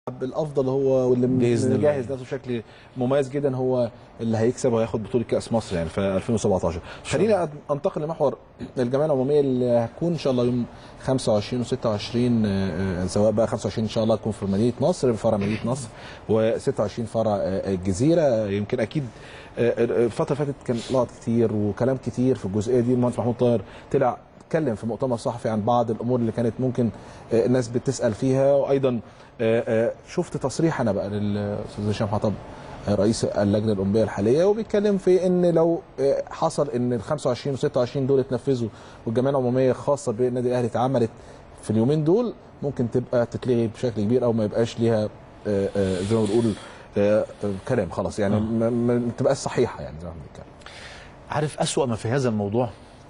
الافضل هو واللي بإذن الله. مجهز نفسه بشكل مميز جدا هو اللي هيكسب وهياخد بطوله كاس مصر يعني في 2017 خلينا انتقل لمحور الجمعيه العموميه اللي هتكون ان شاء الله يوم 25 و26 سواء بقى 25 ان شاء الله تكون في مدينه نصر فرع مدينه نصر و26 فرع آه، الجزيره يمكن اكيد آه، الفتره اللي فاتت كان لقط كتير وكلام كتير في الجزئيه دي المهندس محمود طاهر طلع اتكلم في مؤتمر صحفي عن بعض الامور اللي كانت ممكن آه، الناس بتسال فيها وايضا آه، آه، شفت تصريح انا بقى للاستاذ هشام حطب آه، رئيس اللجنه الاولمبيه الحاليه وبيتكلم في ان لو آه، حصل ان ال 25 و 26 دول اتنفذوا والجمعيه العموميه خاصه بالنادي الاهلي اتعملت في اليومين دول ممكن تبقى تتلغي بشكل كبير او ما يبقاش ليها آه، آه، زي ما بنقول آه، آه، كلام خلاص يعني ما ما- ما تبقاش صحيحه يعني زي ما بنتكلم عارف أسوأ ما في هذا الموضوع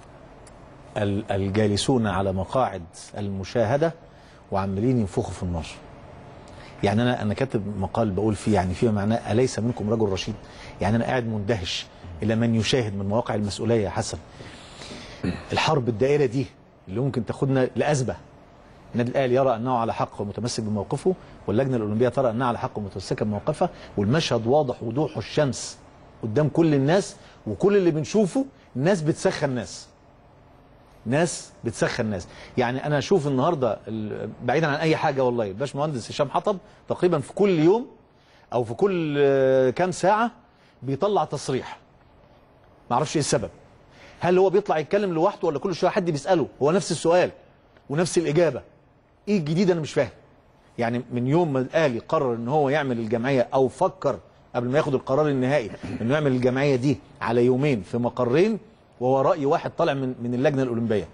ال- الجالسون على مقاعد المشاهدة وعمالين ينفخوا في النار يعني أنا أنا كاتب مقال بقول فيه يعني فيما معناه أليس منكم رجل رشيد يعني أنا قاعد مندهش إلى من يشاهد من مواقع المسؤولية يا حسن الحرب الدائرة دي اللي ممكن تاخدنا لأزمة النادي الاهلي يرى انه على حق ومتمسك بموقفه واللجنه الاولمبيه ترى انها على حق ومتمسكه بموقفها والمشهد واضح وضوح الشمس قدام كل الناس وكل اللي بنشوفه ناس بتسخن ناس ناس بتسخن ناس يعني انا اشوف النهارده ال- بعيدا عن اي حاجه والله باشمهندس هشام حطب تقريبا في كل يوم او في كل آه، كام ساعه بيطلع تصريح ما اعرفش ايه السبب هل هو بيطلع يتكلم لوحده ولا كل شويه حد بيساله هو نفس السؤال ونفس الاجابه ايه الجديد انا مش فاهم يعني من يوم ما الاهلي قرر ان هو يعمل الجمعيه او فكر قبل ما ياخد القرار النهائي انه يعمل الجمعيه دي على يومين في مقرين وهو راي واحد طالع من من اللجنه الاولمبيه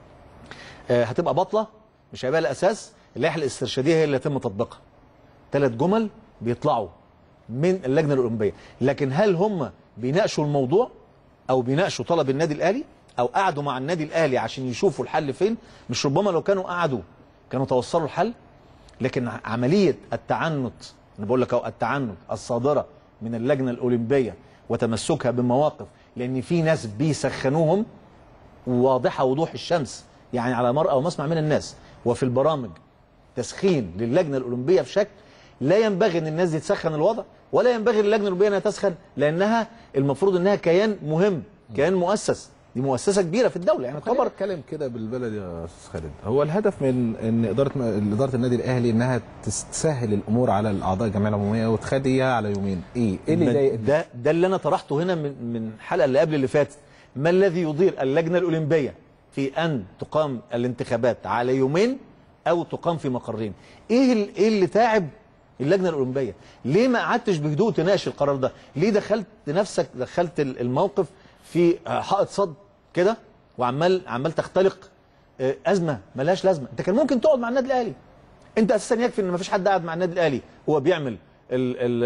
آه، هتبقى بطله مش هيبقى الاساس اللائحه الاسترشاديه هي اللي يتم تطبيقها ثلاث جمل بيطلعوا من اللجنه الاولمبيه لكن هل هم بيناقشوا الموضوع او بيناقشوا طلب النادي الاهلي او قعدوا مع النادي الاهلي عشان يشوفوا الحل فين مش ربما لو كانوا قعدوا كانوا توصلوا الحل لكن عمليه التعنت انا بقول لك اهو التعنت الصادره من اللجنه الاولمبيه وتمسكها بمواقف لان في ناس بيسخنوهم واضحه وضوح الشمس يعني على مرأى ومسمع من الناس وفي البرامج تسخين للجنه الاولمبيه بشكل لا ينبغي ان الناس دي تسخن الوضع ولا ينبغي للجنه الاولمبيه انها تسخن لانها المفروض انها كيان مهم كيان مؤسس دي مؤسسه كبيره في الدوله يعني خبر تعتبر اتكلم كده بالبلد يا استاذ خالد هو الهدف من ان اداره اداره النادي الاهلي انها تسهل الامور على الاعضاء الجمعيه العموميه وتخليها على يومين ايه ايه اللي ما- يضايق ده ده اللي انا طرحته هنا من من الحلقه اللي قبل اللي فاتت ما الذي يضير اللجنه الاولمبيه في ان تقام الانتخابات على يومين او تقام في مقرين ايه ال- ايه اللي تعب اللجنه الاولمبيه ليه ما قعدتش بهدوء تناقش القرار ده ليه دخلت نفسك دخلت ال- الموقف في آه، حائط صد كده وعمال عمال تختلق آه، ازمه ملهاش لازمه انت كان ممكن تقعد مع النادي الاهلي انت اساسا يكفي ان ما فيش حد قاعد مع النادي الاهلي هو بيعمل ال ال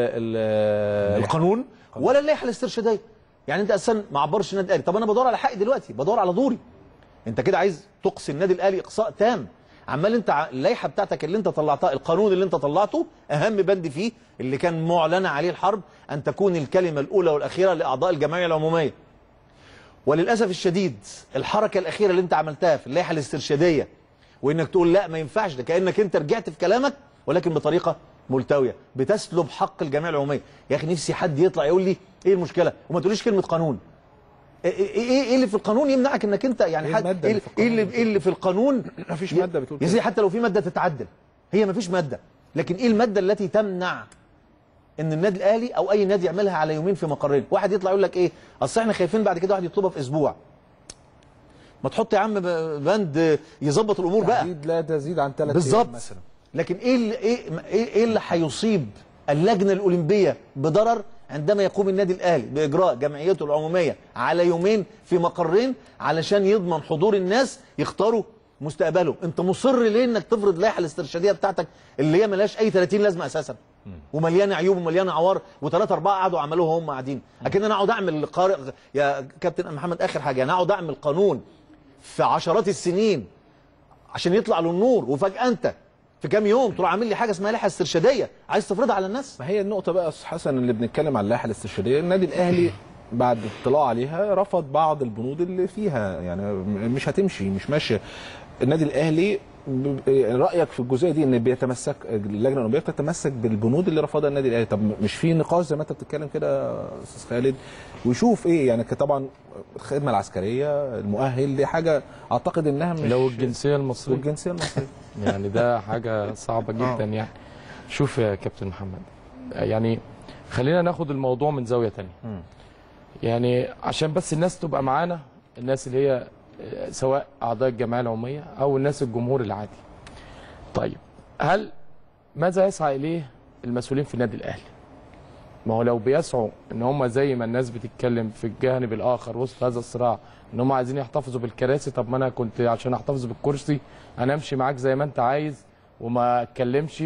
ال القانون ولا اللائحه الاسترشاديه يعني انت اساسا ما عبرش النادي الاهلي طب انا بدور على حقي دلوقتي بدور على دوري انت كده عايز تقصي النادي الاهلي اقصاء تام عمال انت ع- اللائحه بتاعتك اللي انت طلعتها القانون اللي انت طلعته اهم بند فيه اللي كان معلن عليه الحرب ان تكون الكلمه الاولى والاخيره لاعضاء الجمعيه العموميه وللاسف الشديد الحركه الاخيره اللي انت عملتها في اللائحه الاسترشاديه وانك تقول لا ما ينفعش ده كانك انت رجعت في كلامك ولكن بطريقه ملتويه بتسلب حق الجمعيه العموميه يا اخي نفسي حد يطلع يقول لي ايه المشكله وما تقوليش كلمه قانون ايه ايه ايه اللي في القانون يمنعك انك انت يعني إيه حد المادة ايه اللي في اللي, القانون إيه اللي في القانون مفيش ي- مادة بتقول يا كده. سيدي حتى لو في ماده تتعدل هي مفيش ماده لكن ايه الماده التي تمنع ان النادي الاهلي او اي نادي يعملها على يومين في مقرين واحد يطلع يقول لك ايه اصل احنا خايفين بعد كده واحد يطلبها في اسبوع ما تحط يا عم ب- بند يظبط الامور بقى تحديد لا تزيد عن ثلاث بالظبط مثلا لكن ايه اللي ايه ايه إيه اللي هيصيب اللجنه الاولمبيه بضرر عندما يقوم النادي الاهلي باجراء جمعيته العموميه على يومين في مقرين علشان يضمن حضور الناس يختاروا مستقبله انت مصر ليه انك تفرض اللائحه الاسترشاديه بتاعتك اللي هي ملهاش اي 30 لازمه اساسا ومليانه عيوب ومليانه عوار وثلاثه اربعه قعدوا عملوها وهم قاعدين لكن انا اقعد اعمل قارئ يا كابتن محمد اخر حاجه انا اقعد اعمل قانون في عشرات السنين عشان يطلع له النور وفجاه انت في كام يوم تروح عامل لي حاجه اسمها لائحه استرشاديه عايز تفرضها على الناس ما هي النقطة بقى يا أستاذ حسن اللي بنتكلم عن اللائحة الاستشهادية النادي الأهلي بعد اطلاع عليها رفض بعض البنود اللي فيها يعني م- مش هتمشي مش ماشية النادي الأهلي ب- رايك في الجزئيه دي ان بيتمسك اللجنه الاولمبيه بتتمسك بالبنود اللي رفضها النادي الاهلي طب مش في نقاش زي ما انت بتتكلم كده يا استاذ خالد ويشوف ايه يعني ك- طبعا الخدمه العسكريه المؤهل دي حاجه اعتقد انها مش لو الجنسيه المصريه والجنسيه المصريه يعني ده حاجه صعبه جدا يعني شوف يا كابتن محمد يعني خلينا ناخد الموضوع من زاويه تانية مم. يعني عشان بس الناس تبقى معانا الناس اللي هي آه، سواء اعضاء الجمعيه العموميه او الناس الجمهور العادي طيب هل ماذا يسعى اليه المسؤولين في النادي الاهلي ما هو لو بيسعوا ان هم زي ما الناس بتتكلم في الجانب الاخر وسط هذا الصراع ان هم عايزين يحتفظوا بالكراسي طب ما انا كنت عشان احتفظ بالكرسي انا امشي معاك زي ما انت عايز وما اتكلمش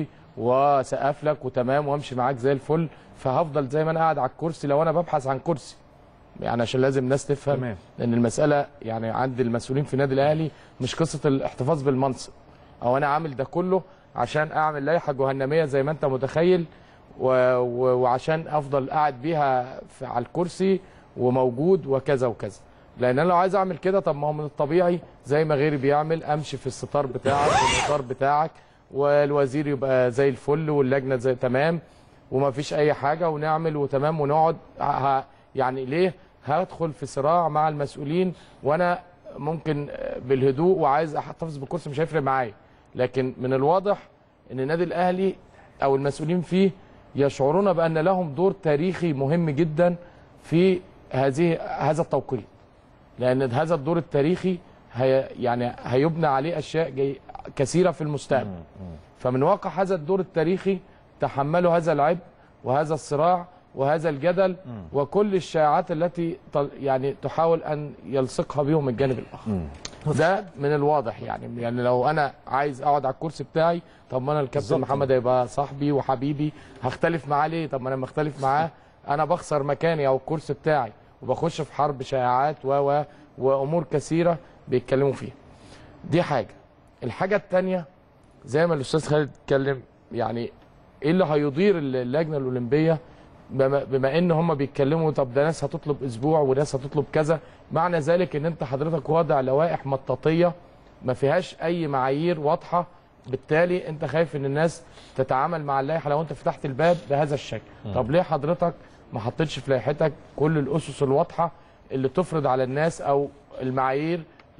واسقف لك وتمام وامشي معاك زي الفل فهفضل زي ما انا قاعد على الكرسي لو انا ببحث عن كرسي يعني عشان لازم الناس تفهم تمام. ان المساله يعني عند المسؤولين في النادي الاهلي مش قصه الاحتفاظ بالمنصب او انا عامل ده كله عشان اعمل لائحه جهنميه زي ما انت متخيل و... و... وعشان افضل قاعد بيها في... على الكرسي وموجود وكذا وكذا لان انا لو عايز اعمل كده طب ما هو من الطبيعي زي ما غيري بيعمل امشي في الستار بتاعك والاطار بتاعك والوزير يبقى زي الفل واللجنه زي تمام وما فيش اي حاجه ونعمل وتمام ونقعد ه... يعني ليه هدخل في صراع مع المسؤولين وانا ممكن بالهدوء وعايز احتفظ بالكرسي مش هيفرق معايا لكن من الواضح ان النادي الاهلي او المسؤولين فيه يشعرون بان لهم دور تاريخي مهم جدا في هذه هذا التوقيت لان هذا الدور التاريخي هي يعني هيبنى عليه اشياء جي كثيره في المستقبل فمن واقع هذا الدور التاريخي تحملوا هذا العبء وهذا الصراع وهذا الجدل وكل الشائعات التي ت- يعني تحاول ان يلصقها بهم الجانب الاخر ده من الواضح يعني يعني لو انا عايز اقعد على الكرسي بتاعي طب ما انا الكابتن بالظبط. محمد هيبقى صاحبي وحبيبي هختلف معاه ليه طب ما انا لما اختلف معاه انا بخسر مكاني او الكرسي بتاعي وبخش في حرب شائعات و و وامور كثيره بيتكلموا فيها دي حاجه الحاجه الثانيه زي ما الاستاذ خالد اتكلم يعني ايه اللي هيضير اللجنه الاولمبيه بما, بما ان هم بيتكلموا طب ده ناس هتطلب اسبوع وناس هتطلب كذا معنى ذلك ان انت حضرتك واضع لوائح مطاطيه ما فيهاش اي معايير واضحه بالتالي انت خايف ان الناس تتعامل مع اللائحه لو انت فتحت الباب بهذا الشكل طب ليه حضرتك ما حطيتش في لائحتك كل الاسس الواضحه اللي تفرض على الناس او المعايير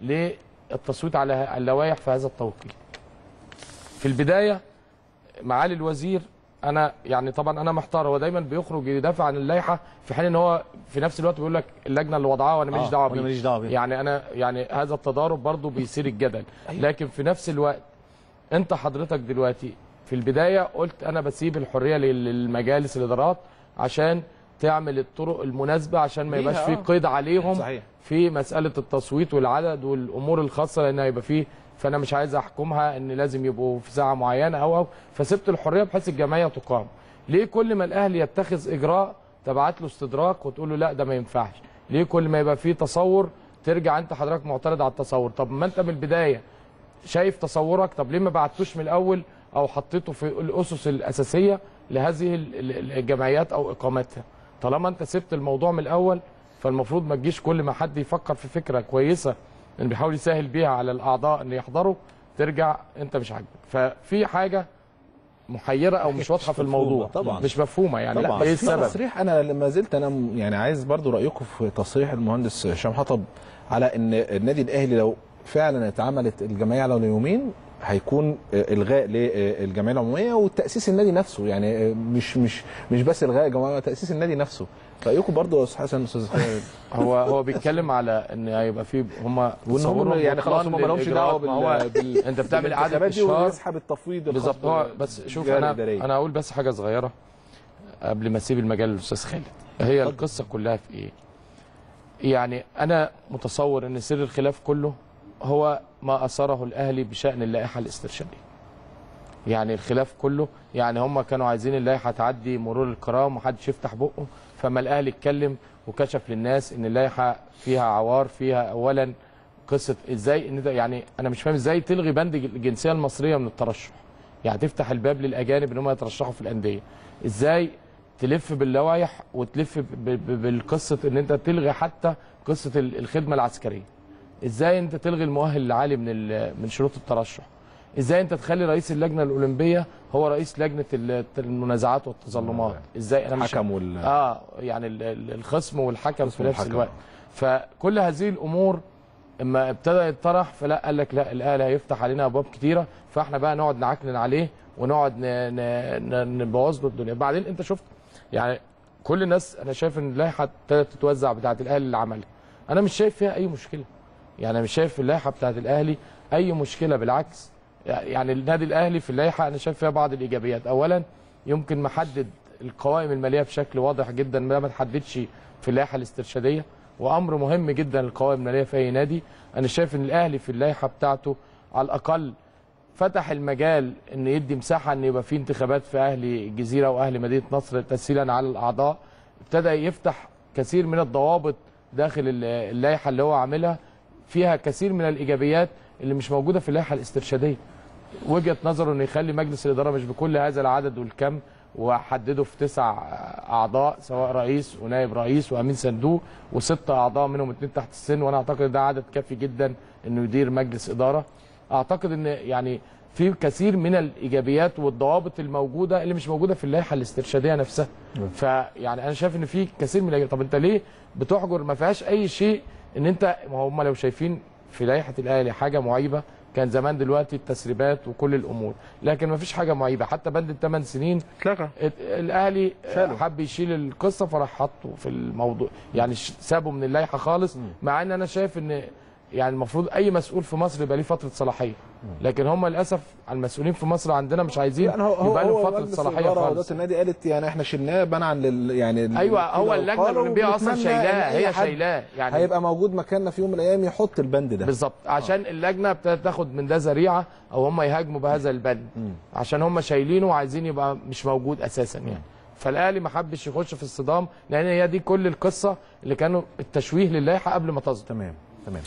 للتصويت على اللوائح في هذا التوقيت في البدايه معالي الوزير انا يعني طبعا انا محتار هو دايما بيخرج يدافع عن اللائحه في حين ان هو في نفس الوقت بيقول لك اللجنه اللي وضعها وانا ماليش آه، دعوه وأنا بيه ماليش دعوة بيه. يعني انا يعني هذا التضارب برضه بيثير الجدل لكن في نفس الوقت انت حضرتك دلوقتي في البدايه قلت انا بسيب الحريه لل- للمجالس الادارات عشان تعمل الطرق المناسبه عشان ما ليها، يبقاش في آه. قيد عليهم صحيح. في مساله التصويت والعدد والامور الخاصه لان هيبقى فيه فانا مش عايز احكمها ان لازم يبقوا في ساعه معينه او او فسبت الحريه بحيث الجمعيه تقام ليه كل ما الاهلي يتخذ اجراء تبعت له استدراك وتقول له لا ده ما ينفعش ليه كل ما يبقى فيه تصور ترجع انت حضرتك معترض على التصور طب ما انت من البدايه شايف تصورك طب ليه ما بعتوش من الاول او حطيته في الاسس الاساسيه لهذه ال- ال- الجمعيات او اقامتها طالما انت سبت الموضوع من الاول فالمفروض ما تجيش كل ما حد يفكر في فكره كويسه ان بيحاول يسهل بيها على الاعضاء ان يحضروا ترجع انت مش عاجبك ففي حاجه محيره او مش واضحه في الموضوع طبعاً. مش مفهومه يعني طبعاً. لا ايه بس في السبب تصريح انا لما زلت انا م- يعني عايز برضو رايكم في تصريح المهندس هشام حطب على ان النادي الاهلي لو فعلا اتعملت الجمعيه على يومين هيكون آه، الغاء للجمعيه العموميه وتاسيس النادي نفسه يعني آه، مش مش مش بس الغاء الجمعيه تاسيس النادي نفسه رايكم برضو يا استاذ حسن استاذ خالد هو هو بيتكلم على ان هيبقى في هم وان هم يعني خلاص هم ما لهمش دعوه ما هو بال بال- انت بتعمل اعاده بالانتخابات دي اشهار ويسحب التفويض الخاص بالظبط هو بال- بس شوف بالجهة انا الإدارية. انا هقول بس حاجه صغيره قبل ما اسيب المجال للاستاذ خالد هي القصه كلها في ايه؟ يعني انا متصور ان سر الخلاف كله هو ما اثاره الاهلي بشان اللائحه الاسترشاديه. يعني الخلاف كله يعني هم كانوا عايزين اللائحه تعدي مرور الكرام ومحدش يفتح بقه فما الاهلي اتكلم وكشف للناس ان اللائحه فيها عوار فيها اولا قصه ازاي ان ده يعني انا مش فاهم ازاي تلغي بند الجنسيه المصريه من الترشح يعني تفتح الباب للاجانب ان هم يترشحوا في الانديه ازاي تلف باللوائح وتلف ب- ب- بالقصه ان انت تلغي حتى قصه ال- الخدمه العسكريه ازاي انت تلغي المؤهل العالي من ال- من شروط الترشح ازاي انت تخلي رئيس اللجنه الاولمبيه هو رئيس لجنه ال- المنازعات والتظلمات ازاي انا مش حكم وال- اه يعني ال- ال- الخصم والحكم في نفس والحكم. الوقت فكل هذه الامور اما ابتدى يطرح فلا قال لك لا الاهلي هيفتح علينا ابواب كتيره فاحنا بقى نقعد نعكنن عليه ونقعد ن- ن- ن- نبوظ له الدنيا بعدين انت شفت يعني كل الناس انا شايف ان اللائحه ابتدت تتوزع بتاعه الاهلي اللي عملها انا مش شايف فيها اي مشكله يعني مش شايف في اللائحه بتاعه الاهلي اي مشكله بالعكس يعني النادي الاهلي في اللائحه انا شايف فيها بعض الايجابيات اولا يمكن محدد القوائم الماليه بشكل واضح جدا ما ما تحددش في اللائحه الاسترشاديه وامر مهم جدا القوائم الماليه في اي نادي انا شايف ان الاهلي في اللائحه بتاعته على الاقل فتح المجال ان يدي مساحه ان يبقى في انتخابات في اهلي الجزيره واهلي مدينه نصر تسهيلا على الاعضاء ابتدى يفتح كثير من الضوابط داخل ال- اللائحه اللي هو عاملها فيها كثير من الايجابيات اللي مش موجوده في اللائحه الاسترشاديه وجهه نظره انه يخلي مجلس الاداره مش بكل هذا العدد والكم وحدده في تسع اعضاء سواء رئيس ونائب رئيس وامين صندوق وست اعضاء منهم اثنين تحت السن وانا اعتقد ده عدد كافي جدا انه يدير مجلس اداره اعتقد ان يعني في كثير من الايجابيات والضوابط الموجوده اللي مش موجوده في اللائحه الاسترشاديه نفسها فيعني انا شايف ان في كثير من الإيجابيات. طب انت ليه بتحجر ما فيهاش اي شيء ان انت ما هم لو شايفين في لائحه الاهلي حاجه معيبه كان زمان دلوقتي التسريبات وكل الامور لكن ما فيش حاجه معيبه حتى بند الثمان سنين اتلغى ات- الاهلي شالوا. حب يشيل القصه فراح حطه في الموضوع يعني ش- سابه من اللائحه خالص مع ان انا شايف ان يعني المفروض اي مسؤول في مصر يبقى ليه فتره صلاحيه لكن هم للاسف المسؤولين في مصر عندنا مش عايزين يعني هو هو يبقى هو لهم فتره مجلس صلاحيه الإدارة خالص وإدارة النادي قالت يعني احنا شلناه منعا لل يعني ال- ايوه كده هو اللجنه وقالوا الاولمبيه اصلا وبنتمنى إن شايلاه أي هي حد شايلاه يعني هيبقى موجود مكاننا في يوم من الايام يحط البند ده بالظبط عشان اللجنه ابتدت تاخد من ده ذريعه او هم يهاجموا بهذا البند عشان هم شايلينه وعايزين يبقى مش موجود اساسا يعني فالاهلي ما حبش يخش في الصدام لان هي دي كل القصه اللي كانوا التشويه للائحه قبل ما تصدر تمام تمام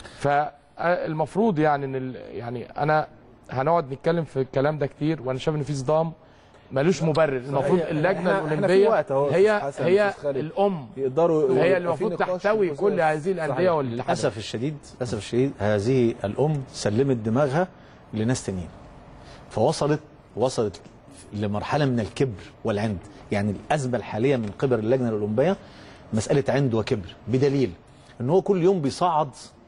فالمفروض يعني ان ال- يعني انا هنقعد نتكلم في الكلام ده كتير وانا شايف ان في صدام ملوش مبرر المفروض هي- اللجنه إحنا- إحنا في الاولمبيه وقت أهو يا هي أستاذ حسن، هي أستاذ خالد. الام يقدروا هي اللي يبقى في المفروض نقاش تحتوي في كل الجزء- هذه الانديه صحيح. والحاجات للاسف الشديد للاسف الشديد هذه الام سلمت دماغها لناس تانيين فوصلت وصلت لمرحله من الكبر والعند يعني الازمه الحاليه من قبل اللجنه الاولمبيه مساله عند وكبر بدليل ان هو كل يوم بيصعد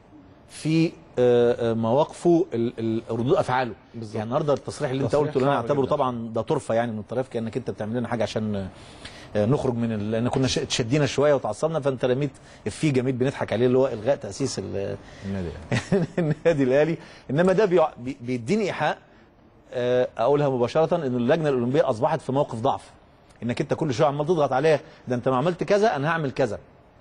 في آه، آه، مواقفه ال- ال- ردود افعاله بالظبط. يعني النهارده التصريح اللي انت تصريح قلته اللي انا صعب اعتبره جداً. طبعا ده طرفه يعني من الطرف كانك انت بتعمل لنا حاجه عشان آه، نخرج من ال- لان كنا ش- اتشدينا شويه وتعصبنا فانت رميت في جميل بنضحك عليه اللي هو الغاء تاسيس ال- النادي النادي الاهلي انما ده بيع- بي- بيديني ايحاء آه، اقولها مباشره ان اللجنه الاولمبيه اصبحت في موقف ضعف انك انت كل شويه عمال تضغط عليها ده انت ما عملت كذا انا هعمل كذا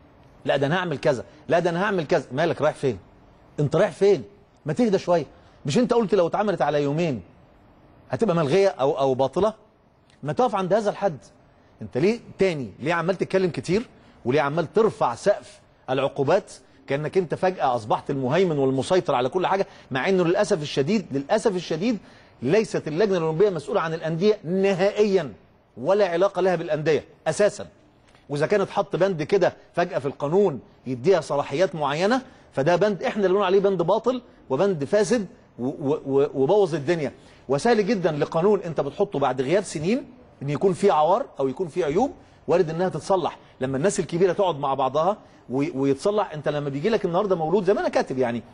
لا ده انا هعمل كذا لا ده انا هعمل كذا مالك رايح فين انت رايح فين ما تهدى شويه مش انت قلت لو اتعملت على يومين هتبقى ملغيه او او باطله ما تقف عند هذا الحد انت ليه تاني ليه عمال تتكلم كتير وليه عمال ترفع سقف العقوبات كانك انت فجاه اصبحت المهيمن والمسيطر على كل حاجه مع انه للاسف الشديد للاسف الشديد ليست اللجنه الاولمبيه مسؤوله عن الانديه نهائيا ولا علاقه لها بالانديه اساسا واذا كانت حط بند كده فجاه في القانون يديها صلاحيات معينه فده بند احنا اللي بنقول عليه بند باطل وبند فاسد و- و- و- وبوظ الدنيا وسهل جدا لقانون انت بتحطه بعد غياب سنين ان يكون فيه عوار او يكون فيه عيوب وارد انها تتصلح لما الناس الكبيره تقعد مع بعضها وي- ويتصلح انت لما بيجي لك النهارده مولود زي ما انا كاتب يعني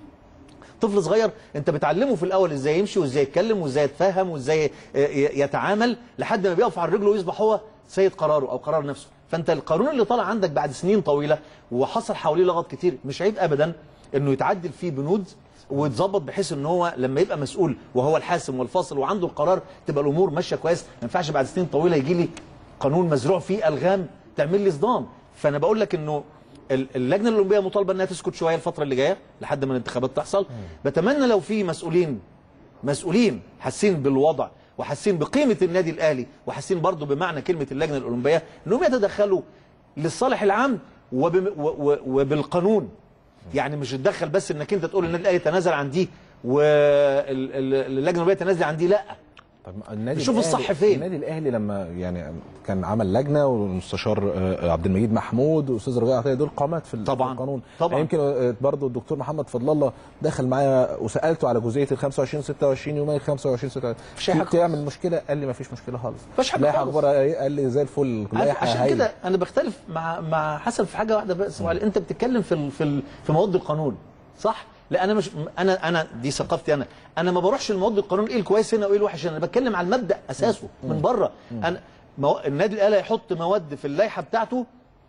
طفل صغير انت بتعلمه في الاول ازاي يمشي وازاي يتكلم وازاي يتفهم وازاي ي- ي- يتعامل لحد ما بيقف على رجله ويصبح هو سيد قراره او قرار نفسه فانت القانون اللي طالع عندك بعد سنين طويله وحصل حواليه لغط كتير مش عيب ابدا انه يتعدل فيه بنود ويتظبط بحيث ان هو لما يبقى مسؤول وهو الحاسم والفاصل وعنده القرار تبقى الامور ماشيه كويس ما ينفعش بعد سنين طويله يجي لي قانون مزروع فيه الغام تعمل لي صدام فانا بقول لك انه ال- اللجنه الاولمبيه مطالبه انها تسكت شويه الفتره اللي جايه لحد ما الانتخابات تحصل بتمنى لو في مسؤولين مسؤولين حاسين بالوضع وحاسين بقيمه النادي الاهلي وحاسين برضو بمعنى كلمه اللجنه الاولمبيه انهم يتدخلوا للصالح العام وبم و و وبالقانون يعني مش تتدخل بس انك انت تقول النادي الاهلي تنازل عن دي واللجنه الاولمبيه تنازل عن دي لا طب النادي نشوف الأهلي- الصح فين. النادي الاهلي لما يعني كان عمل لجنه والمستشار آه، عبد المجيد محمود واستاذ رجاء عطيه دول قامات في ال- طبعاً. في القانون طبعاً. يمكن آه، برضه الدكتور محمد فضل الله دخل معايا وسالته على جزئيه ال 25 26 يومين 25 26 مفيش أي حاجة تعمل مشكله قال لي ما فيش مشكله خالص مفيش حاجة اللائحة خالص. اخبارها ايه قال لي زي الفل عارف اللائحة عشان هايلة. كده انا بختلف مع مع حسن في حاجه واحده بس وعلى انت بتتكلم في ال- في ال- في مواد القانون صح لا انا مش انا انا دي ثقافتي انا انا ما بروحش لمواد القانون ايه الكويس هنا وايه الوحش هنا انا بتكلم على المبدا اساسه من بره انا مو... النادي الاهلي هيحط مواد في اللائحه بتاعته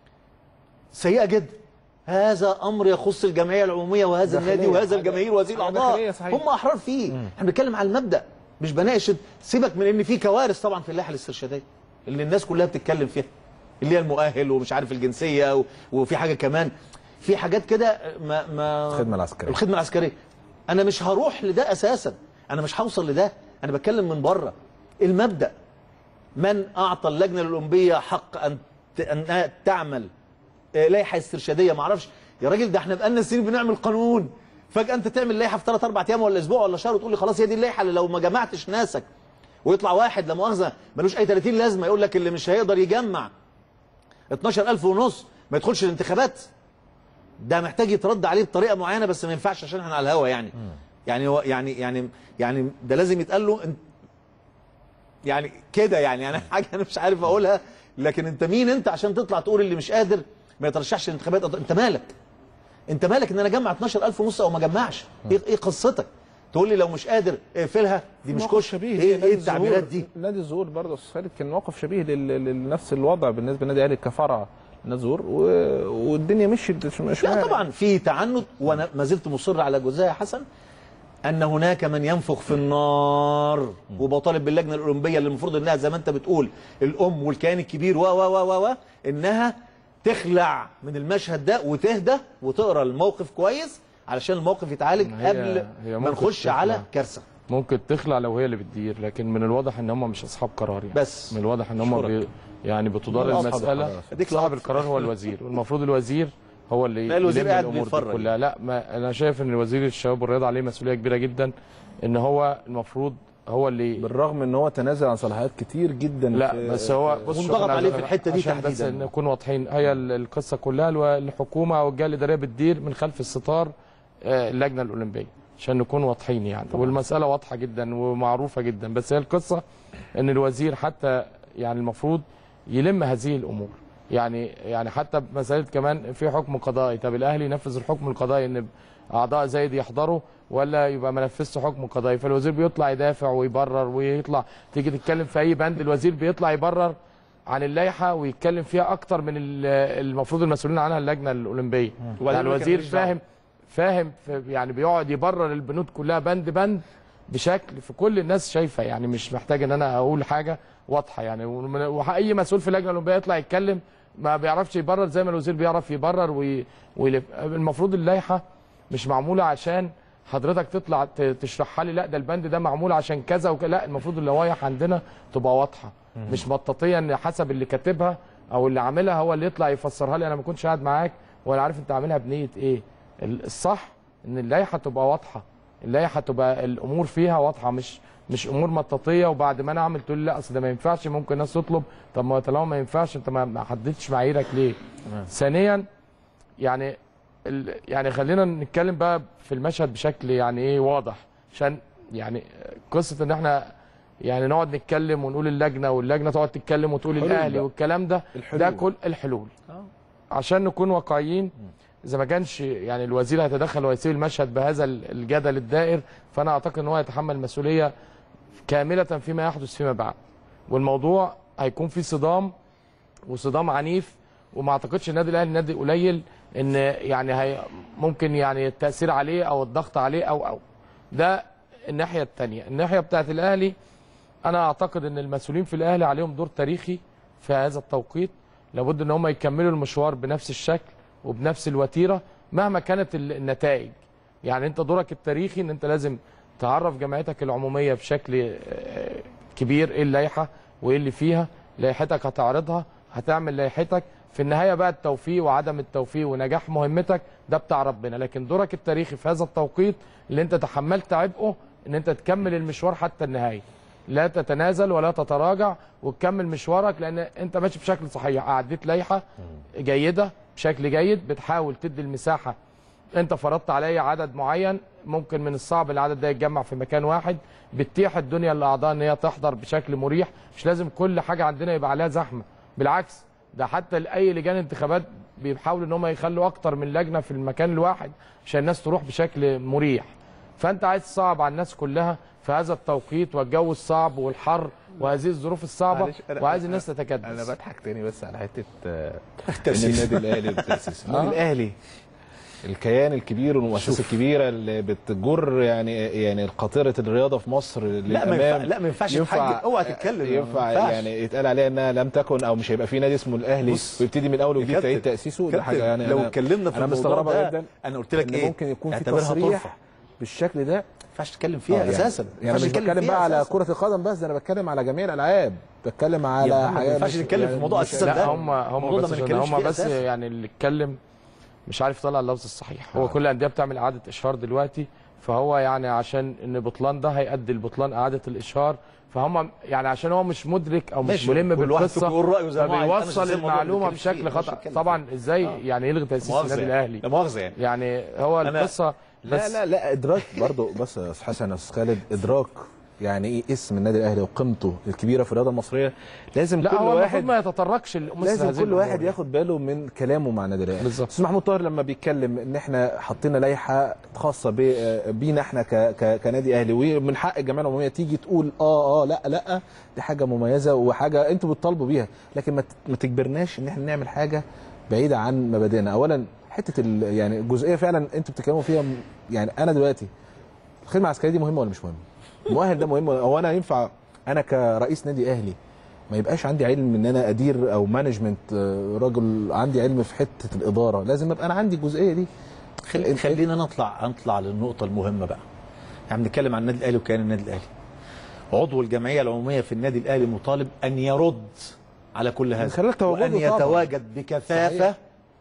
سيئه جدا هذا امر يخص الجمعيه العموميه وهذا داخلية. النادي وهذا حاجة- الجماهير وهذه حاجة الاعضاء داخلية صحيح. هم احرار فيه احنا بنتكلم على المبدا مش بناقش سيبك من ان في كوارث طبعا في اللائحه الاسترشاديه اللي الناس كلها بتتكلم فيها اللي هي المؤهل ومش عارف الجنسيه و... وفي حاجه كمان في حاجات كده ما ما الخدمة العسكرية. الخدمه العسكريه انا مش هروح لده اساسا انا مش هوصل لده انا بتكلم من بره المبدا من اعطى اللجنه الاولمبيه حق ان ت- انها تعمل آه، لائحه استرشاديه ما اعرفش يا راجل ده احنا بقالنا سنين بنعمل قانون فجاه انت تعمل لائحه في ثلاث اربع ايام ولا اسبوع ولا شهر وتقول لي خلاص هي دي اللائحه اللي لو ما جمعتش ناسك ويطلع واحد لا مؤاخذه ملوش اي 30 لازمه يقول لك اللي مش هيقدر يجمع 12000 ونص ما يدخلش الانتخابات ده محتاج يترد عليه بطريقه معينه بس ما ينفعش عشان احنا على الهوا يعني يعني هو يعني يعني يعني ده لازم يتقال له انت يعني كده يعني انا حاجه انا مش عارف اقولها لكن انت مين انت عشان تطلع تقول اللي مش قادر ما يترشحش الانتخابات انت مالك انت مالك ان انا اجمع 12000 ونص او ما اجمعش ايه ايه قصتك تقول لي لو مش قادر اقفلها دي مش موقف كوش شبيه ايه نادي ايه الزهور. التعبيرات دي نادي الزهور برضه استاذ خالد كان موقف شبيه لل- لل- لنفس الوضع بالنسبه لنادي الاهلي كفرع نادي الزهور و... والدنيا مشيت مش مش لا طبعا في تعنت وانا ما زلت مصر على جزئيه يا حسن ان هناك من ينفخ في النار وبطالب باللجنه الاولمبيه اللي المفروض انها زي ما انت بتقول الام والكيان الكبير و و و و و انها تخلع من المشهد ده وتهدى وتقرا الموقف كويس علشان الموقف يتعالج هي- قبل هي ما ممكن نخش على تخلع. كارثه ممكن تخلع لو هي اللي بتدير لكن من الواضح ان هم مش اصحاب قرار يعني بس. من الواضح ان هم أشكرك. بي يعني بتدار هم أصحاب المساله القرار. أديك صاحب لقطة. القرار هو الوزير والمفروض الوزير هو اللي لا، الوزير يلم قاعد الامور دي بيتفرج. كلها لا ما انا شايف ان الوزير الشباب والرياضه عليه مسؤوليه كبيره جدا ان هو المفروض هو اللي بالرغم ان هو تنازل عن صلاحيات كتير جدا لا في- بس هو بص وانضغط شوف أنا عليه عايز- في الحتة دي عشان بس تحديداً. نكون واضحين هي ال- القصه كلها الو- الحكومه او الجهه الاداريه بتدير من خلف الستار آه، اللجنه الاولمبيه عشان نكون واضحين يعني والمساله واضحه جدا ومعروفه جدا بس هي القصه ان الوزير حتى يعني المفروض يلم هذه الامور يعني يعني حتى مساله كمان في حكم قضائي طب الاهلي ينفذ الحكم القضائي ان اعضاء زايد يحضروا ولا يبقى ما نفذش حكم قضائي فالوزير بيطلع يدافع ويبرر ويطلع تيجي تتكلم في اي بند الوزير بيطلع يبرر عن اللائحه ويتكلم فيها اكتر من ال- المفروض المسؤولين عنها اللجنه الاولمبيه وبعدين يعني ما الوزير كان ماليش دعوة. فاهم فاهم في- يعني بيقعد يبرر البنود كلها بند بند بشكل في كل الناس شايفه يعني مش محتاج ان انا اقول حاجه واضحه يعني ومن- واي مسؤول في اللجنه الاولمبيه يطلع يتكلم ما بيعرفش يبرر زي ما الوزير بيعرف يبرر وي... ويلف المفروض اللائحه مش معموله عشان حضرتك تطلع ت- تشرحها لي لا ده البند ده معمول عشان كذا وكذا لا المفروض اللوائح عندنا تبقى واضحه مش مطاطيه ان حسب اللي كاتبها او اللي عاملها هو اللي يطلع يفسرها لي انا ما كنتش قاعد معاك ولا عارف انت عاملها بنيه ايه ال- الصح ان اللائحه تبقى واضحه اللائحه تبقى الامور فيها واضحه مش مش امور مطاطيه وبعد ما انا اعمل تقول لي لا اصل ده ما ينفعش ممكن الناس تطلب طب ما طالما ما ينفعش انت ما ما حددتش معاييرك ليه؟ ثانيا يعني ال... يعني خلينا نتكلم بقى في المشهد بشكل يعني ايه واضح عشان يعني قصه ان احنا يعني نقعد نتكلم ونقول اللجنه واللجنه تقعد تتكلم وتقول حلول الاهلي بقى. والكلام ده الحلول. ده كل الحلول عشان نكون واقعيين اذا ما كانش يعني الوزير هيتدخل ويسيب المشهد بهذا ال- الجدل الدائر فانا اعتقد ان هو يتحمل المسؤوليه كامله فيما يحدث فيما بعد والموضوع هيكون فيه صدام وصدام عنيف وما اعتقدش النادي الاهلي نادي قليل ان يعني هي ممكن يعني التاثير عليه او الضغط عليه او او ده الناحيه الثانيه الناحيه بتاعت الاهلي انا اعتقد ان المسؤولين في الاهلي عليهم دور تاريخي في هذا التوقيت لابد ان هم يكملوا المشوار بنفس الشكل وبنفس الوتيره مهما كانت ال- النتائج يعني انت دورك التاريخي ان انت لازم تعرف جمعيتك العموميه بشكل آه، كبير ايه اللائحه وايه اللي فيها لائحتك هتعرضها هتعمل لائحتك في النهايه بقى التوفيق وعدم التوفيق ونجاح مهمتك ده بتاع ربنا لكن دورك التاريخي في هذا التوقيت اللي انت تحملت عبئه ان انت تكمل المشوار حتى النهايه لا تتنازل ولا تتراجع وتكمل مشوارك لان انت ماشي بشكل صحيح اعديت لائحه جيده بشكل جيد بتحاول تدي المساحه انت فرضت عليا عدد معين ممكن من الصعب العدد ده يتجمع في مكان واحد بتتيح الدنيا للاعضاء ان هي تحضر بشكل مريح مش لازم كل حاجه عندنا يبقى عليها زحمه بالعكس ده حتى اي لجان انتخابات بيحاولوا ان هم يخلوا اكتر من لجنه في المكان الواحد عشان الناس تروح بشكل مريح فانت عايز تصعب على الناس كلها في هذا التوقيت والجو الصعب والحر وهذه الظروف الصعبه معلش، أنا- وعايز الناس انا تتكدس بضحك تاني بس على حته آه، ان التأسيس. النادي الاهلي والتاسيس النادي آه. الاهلي الكيان الكبير والمؤسسه الكبيره اللي بتجر يعني يعني قاطره الرياضه في مصر لا ما ينفع للامام لا ما ينفعش تحجم اوعى تتكلم ينفع ما ينفعش. يعني يتقال عليها انها لم تكن او مش هيبقى في نادي اسمه الاهلي بص، ويبتدي من اول وجديد كابتن، تعيد تاسيسه ده كابتن، حاجه يعني لو أنا- اتكلمنا في انا الموضوع مستغربه ده، جدا انا قلت لك ان ايه ممكن يكون في اعتبرها تصريح طرفة. بالشكل ده ما ينفعش تتكلم آه، فيها يعني- اساسا يعني مش بتكلم بقى على كره القدم بس ده انا بتكلم على جميع الالعاب بتكلم على عم، ما حاجات ينفعش مش- نتكلم في يعني موضوع مش- أساساً لا ده هم هم الموضوع ده بس ما عشان نتكلمش هم فيه بس أساساً. يعني اللي اتكلم مش عارف يطلع اللفظ الصحيح هو آه. كل الانديه بتعمل اعاده اشهار دلوقتي فهو يعني عشان ان بطلان ده هيؤدي البطلان اعاده الاشهار فهم يعني عشان هو مش مدرك او مش ماشي، ملم كل واحد فيكم بالقصه يقول رأيه زي ما هو عايز. أنا مش فبيوصل زي الموضوع اللي المعلومه بنتكلم فيه، بشكل مش خطا هتكلم طبعا فيه. ازاي آه. يعني يلغي تاسيس مؤاخذة النادي يعني. الاهلي لا مؤاخذة يعني يعني هو أنا- القصه لا بس لا لا ادراك برضه بس يا استاذ حسن يا استاذ خالد ادراك يعني ايه اسم النادي الاهلي وقيمته الكبيره في الرياضه المصريه لازم لا كل هو المفروض واحد ما يتطرقش لمثل لازم هذه كل الأمور واحد يعني. ياخد باله من كلامه مع النادي الاهلي بالظبط. استاذ محمود طاهر لما بيتكلم ان احنا حطينا لائحه خاصه ب- بينا احنا ك- ك- كنادي اهلي ومن حق الجمعيه العموميه تيجي تقول اه اه لا لا دي حاجه مميزه وحاجه انتوا بتطالبوا بيها لكن ما ت- ما تجبرناش ان احنا نعمل حاجه بعيده عن مبادئنا اولا حته ال- يعني الجزئيه فعلا انتوا بتتكلموا فيها م- يعني انا دلوقتي الخدمه العسكريه دي مهمه ولا مش مهمه؟ المؤهل ده مهم هو انا ينفع انا كرئيس نادي اهلي ما يبقاش عندي علم ان انا ادير او مانجمنت آه، راجل عندي علم في حته الاداره لازم ابقى انا عندي الجزئيه دي خلي خلينا نطلع نطلع للنقطة المهمة بقى. احنا بنتكلم عن النادي الأهلي وكيان النادي الأهلي. عضو الجمعية العمومية في النادي الأهلي مطالب أن يرد على كل هذا خلال تواجده وأن طبعاً. يتواجد بكثافة صحيح.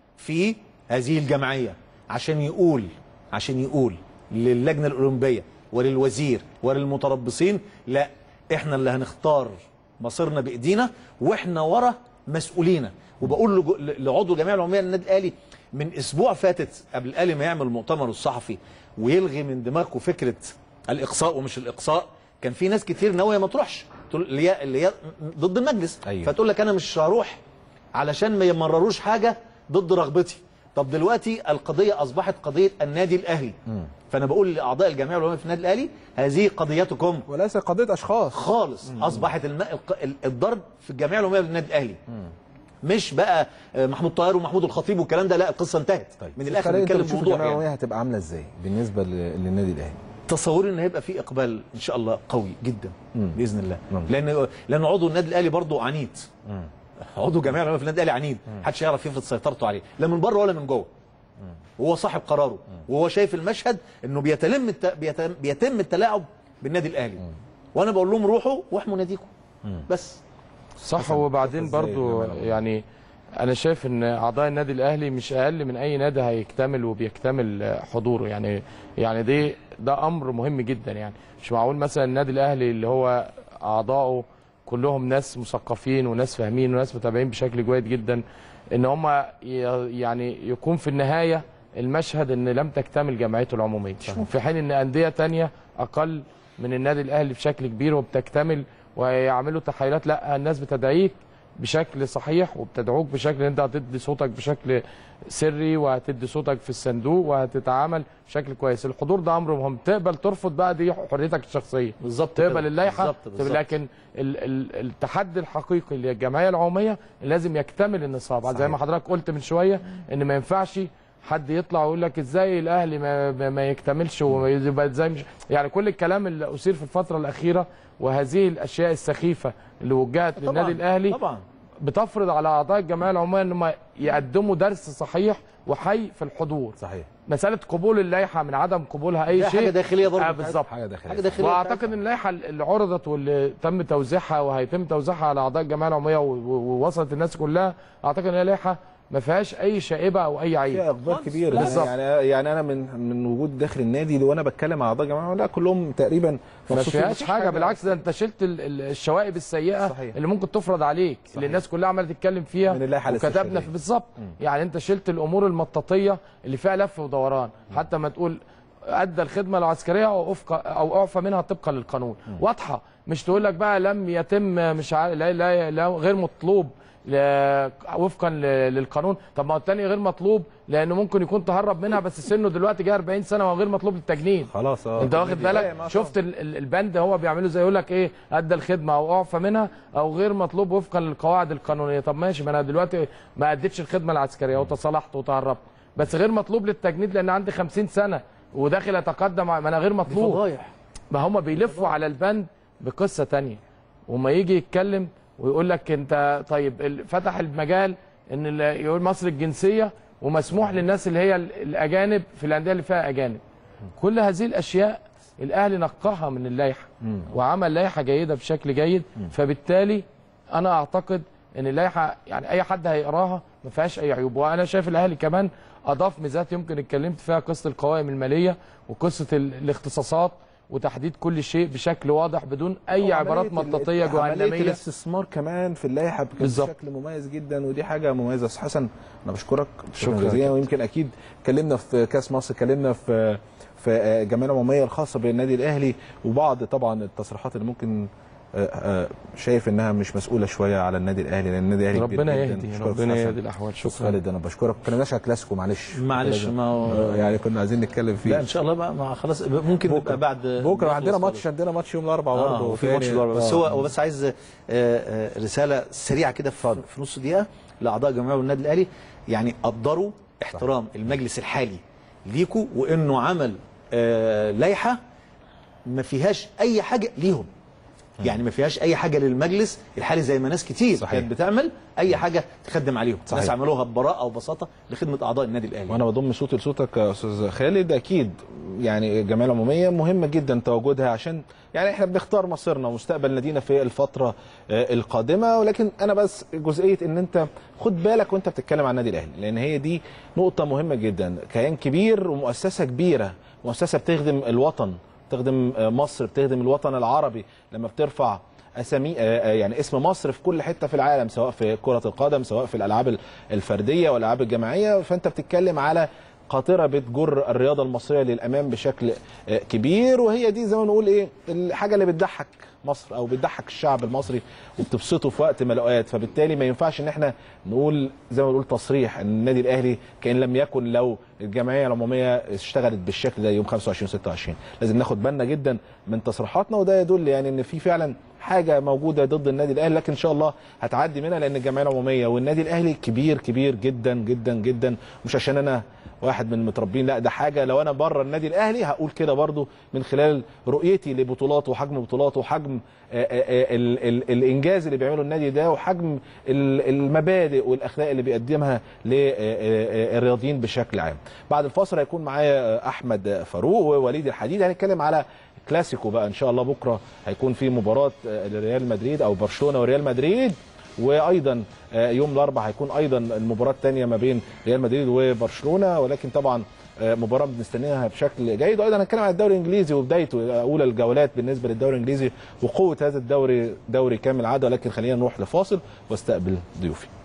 في هذه الجمعية عشان يقول عشان يقول للجنة الأولمبية وللوزير وللمتربصين لا احنا اللي هنختار مصيرنا بإيدينا واحنا ورا مسؤولينا وبقول لجو- لعضو الجمعية العمومية للنادي الأهلي من أسبوع فاتت قبل الأهلي ما يعمل مؤتمر الصحفي ويلغي من دماغه فكرة الإقصاء ومش الإقصاء كان في ناس كتير ناوية ما تروحش تقول- اللي هي اللي هي ضد المجلس أيوة. فتقول لك أنا مش هروح علشان ما يمرروش حاجة ضد رغبتي طب دلوقتي القضية أصبحت قضية النادي الأهلي فأنا بقول لأعضاء الجمعية العمومية في النادي الأهلي هذه قضيتكم وليس قضيه اشخاص خالص أصبحت الم... الق- ال- الضرب في الجمعية العمومية للنادي الأهلي مش بقى آه، محمود طاهر ومحمود الخطيب والكلام ده لا القصة انتهت من الآخر خلينا نتكلم انت في بتشوف موضوع الجمعيه يعني. العموميه هتبقى عامله ازاي بالنسبه ل- للنادي الاهلي تصوري ان هيبقى في اقبال ان شاء الله قوي جدا مم. باذن الله مم. لان لان عضو النادي الاهلي برضه عنيد عضو جمعيه العلماء في النادي الاهلي عنيد محدش يعرف يفرض سيطرته عليه لا من بره ولا من جوه وهو صاحب قراره وهو شايف المشهد انه بيتم الت... بيتم, بيتم التلاعب بالنادي الاهلي وانا بقول لهم روحوا واحموا ناديكم بس صح وبعدين إزاي برضو الجمال يعني انا شايف ان اعضاء النادي الاهلي مش اقل من اي نادي هيكتمل وبيكتمل حضوره يعني يعني دي ده امر مهم جدا يعني مش معقول مثلا النادي الاهلي اللي هو اعضائه كلهم ناس مثقفين وناس فاهمين وناس متابعين بشكل جيد جدا ان هم ي- يعني يكون في النهايه المشهد ان لم تكتمل جمعيته العموميه في حين ان انديه تانية اقل من النادي الاهلي بشكل كبير وبتكتمل ويعملوا تحايلات لا الناس بتدعيك بشكل صحيح وبتدعوك بشكل انت هتدي صوتك بشكل سري وهتدي صوتك في الصندوق وهتتعامل بشكل كويس الحضور ده امر مهم تقبل ترفض بقى دي حريتك الشخصيه بالظبط تقبل كده. اللائحه بالظبط بالظبط. لكن ال ال التحدي الحقيقي للجمعيه العموميه لازم يكتمل النصاب زي ما حضرتك قلت من شويه ان ما ينفعش حد يطلع ويقول لك ازاي الاهلي ما, ما- ما يكتملش ويبقى ازاي مش يعني كل الكلام اللي اثير في الفتره الاخيره وهذه الاشياء السخيفه اللي وجهت للنادي الاهلي طبعا بتفرض على اعضاء الجمعيه العموميه ان هم يقدموا درس صحيح وحي في الحضور صحيح مساله قبول اللائحه من عدم قبولها اي دي شيء حاجه داخليه برضه آه بالظبط حاجه داخليه حاجه داخليه واعتقد ان اللائحه اللي عرضت واللي تم توزيعها وهيتم توزيعها على اعضاء الجمعيه العموميه و- و- ووصلت الناس كلها اعتقد ان هي لائحه ما فيهاش اي شائبه او اي عيب فيها اقبال كبير بالظبط. يعني يعني انا من من وجود داخل النادي وانا بتكلم مع اعضاء الجماعه لا كلهم تقريبا ما مبسوطين. فيهاش مفيش حاجه بالعكس ده انت شلت ال- ال- الشوائب السيئه صحيح. اللي ممكن تفرض عليك اللي الناس كلها عماله تتكلم فيها من اللائحة وكتبنا الاستشهادية. في بالظبط يعني انت شلت الامور المطاطيه اللي فيها لف ودوران حتى ما تقول ادى الخدمه العسكريه او افق او اعفى منها طبقا للقانون واضحه مش تقول لك بقى لم يتم مش عارف لا, لا, لا غير مطلوب ل- وفقا ل- للقانون طب ما هو التاني غير مطلوب لانه ممكن يكون تهرب منها بس سنه دلوقتي جه 40 سنه وهو غير مطلوب للتجنيد خلاص اه انت واخد النادي بالك فاهم، آه شفت ال- ال- البند هو بيعمله زي يقول لك ايه ادى الخدمه او اعفى منها او غير مطلوب وفقا للقواعد القانونيه طب ماشي ما انا دلوقتي ما اديتش الخدمه العسكريه وتصالحت وتهربت بس غير مطلوب للتجنيد لان عندي 50 سنه وداخل اتقدم ما انا غير مطلوب فضايح ما هم بيلفوا على البند بقصه تانية وما يجي يتكلم ويقول لك انت طيب ال- فتح المجال ان ال- يقول مصر الجنسيه ومسموح للناس اللي هي ال- الاجانب في الانديه اللي فيها اجانب كل هذه الاشياء الاهلي نقاها من اللائحه وعمل لائحه جيده بشكل جيد فبالتالي انا اعتقد ان اللائحه يعني اي حد هيقراها ما فيهاش اي عيوب وانا شايف الاهلي كمان اضاف ميزات يمكن اتكلمت فيها قصه القوائم الماليه وقصه ال- الاختصاصات وتحديد كل شيء بشكل واضح بدون اي عبارات عملية ال- مطاطيه عملية جهنميه الاستثمار كمان في اللائحه كان بالظبط. بشكل مميز جدا ودي حاجه مميزه أستاذ حسن انا بشكرك شكراً جزيلا كابتن. ويمكن اكيد اتكلمنا في كاس مصر اتكلمنا في في آه، جمعيه العموميه الخاصه بالنادي الاهلي وبعض طبعا التصريحات اللي ممكن آه، آه، شايف انها مش مسؤوله شويه على النادي الاهلي لان النادي الاهلي كبير ربنا جداً. يهدي بشكرك ربنا أستاذ يهدي حسن. الاحوال أستاذ شكرا خالد انا بشكرك ما كناش على كلاسيكو معلش معلش لازم- ما هو آه، يعني كنا عايزين نتكلم فيه لا ان شاء الله بقى ما خلاص ممكن نبقى بعد بكره بعد عندنا وسط ماتش عندنا ماتش يوم الاربعاء اه برضه وفي تاني. ماتش الأربعاء. بس آه. هو هو بس عايز آه، آه، رساله سريعه كده في في نص دقيقه لاعضاء جمعيه والنادي الاهلي يعني قدروا احترام المجلس الحالي ليكوا وانه عمل آه، لائحه ما فيهاش اي حاجه ليهم يعني ما فيهاش اي حاجه للمجلس الحالي زي ما ناس كتير صحيح. كانت بتعمل اي حاجه تخدم عليهم صحيح. ناس عملوها ببراءه وبساطه لخدمه اعضاء النادي الاهلي وانا بضم صوتي لصوتك يا استاذ خالد اكيد يعني الجمعيه العموميه مهمه جدا تواجدها عشان يعني احنا بنختار مصيرنا ومستقبل نادينا في الفتره آه، القادمه ولكن انا بس جزئيه ان انت خد بالك وانت بتتكلم عن النادي الاهلي لان هي دي نقطه مهمه جدا كيان كبير ومؤسسه كبيره مؤسسه بتخدم الوطن بتخدم آه، مصر بتخدم الوطن العربي لما بترفع اسامي آه، آه، يعني اسم مصر في كل حته في العالم سواء في كره القدم سواء في الالعاب ال- الفرديه والالعاب الجماعيه فانت بتتكلم على قاطره بتجر الرياضه المصريه للامام بشكل آه، كبير وهي دي زي ما نقول ايه الحاجه اللي بتضحك مصر او بتضحك الشعب المصري وبتبسطه في وقت من الاوقات فبالتالي ما ينفعش ان احنا نقول زي ما نقول تصريح ان النادي الاهلي كان لم يكن لو الجمعيه العموميه اشتغلت بالشكل ده يوم 25 26 لازم ناخد بالنا جدا من تصريحاتنا وده يدل يعني ان في فعلا حاجه موجوده ضد النادي الاهلي لكن ان شاء الله هتعدي منها لان الجمعيه العموميه والنادي الاهلي كبير كبير جدا جدا جدا مش عشان انا واحد من المتربين لا ده حاجه لو انا بره النادي الاهلي هقول كده برضو من خلال رؤيتي لبطولاته وحجم بطولاته وحجم آه، آه، آه، ال- ال- الانجاز اللي بيعمله النادي ده وحجم ال- المبادئ والاخلاق اللي بيقدمها للرياضيين بشكل عام بعد الفاصل هيكون معايا آه، احمد فاروق ووليد الحديد هنتكلم على كلاسيكو بقى ان شاء الله بكره هيكون في مباراه آه، لريال مدريد او برشلونه وريال مدريد وايضا آه، يوم الاربعاء هيكون ايضا المباراه الثانيه ما بين ريال مدريد وبرشلونه ولكن طبعا آه، مباراه بنستناها بشكل جيد وايضا هنتكلم عن الدوري الانجليزي وبدايته اولى الجولات بالنسبه للدوري الانجليزي وقوه هذا الدوري دوري كامل عاده ولكن خلينا نروح لفاصل واستقبل ضيوفي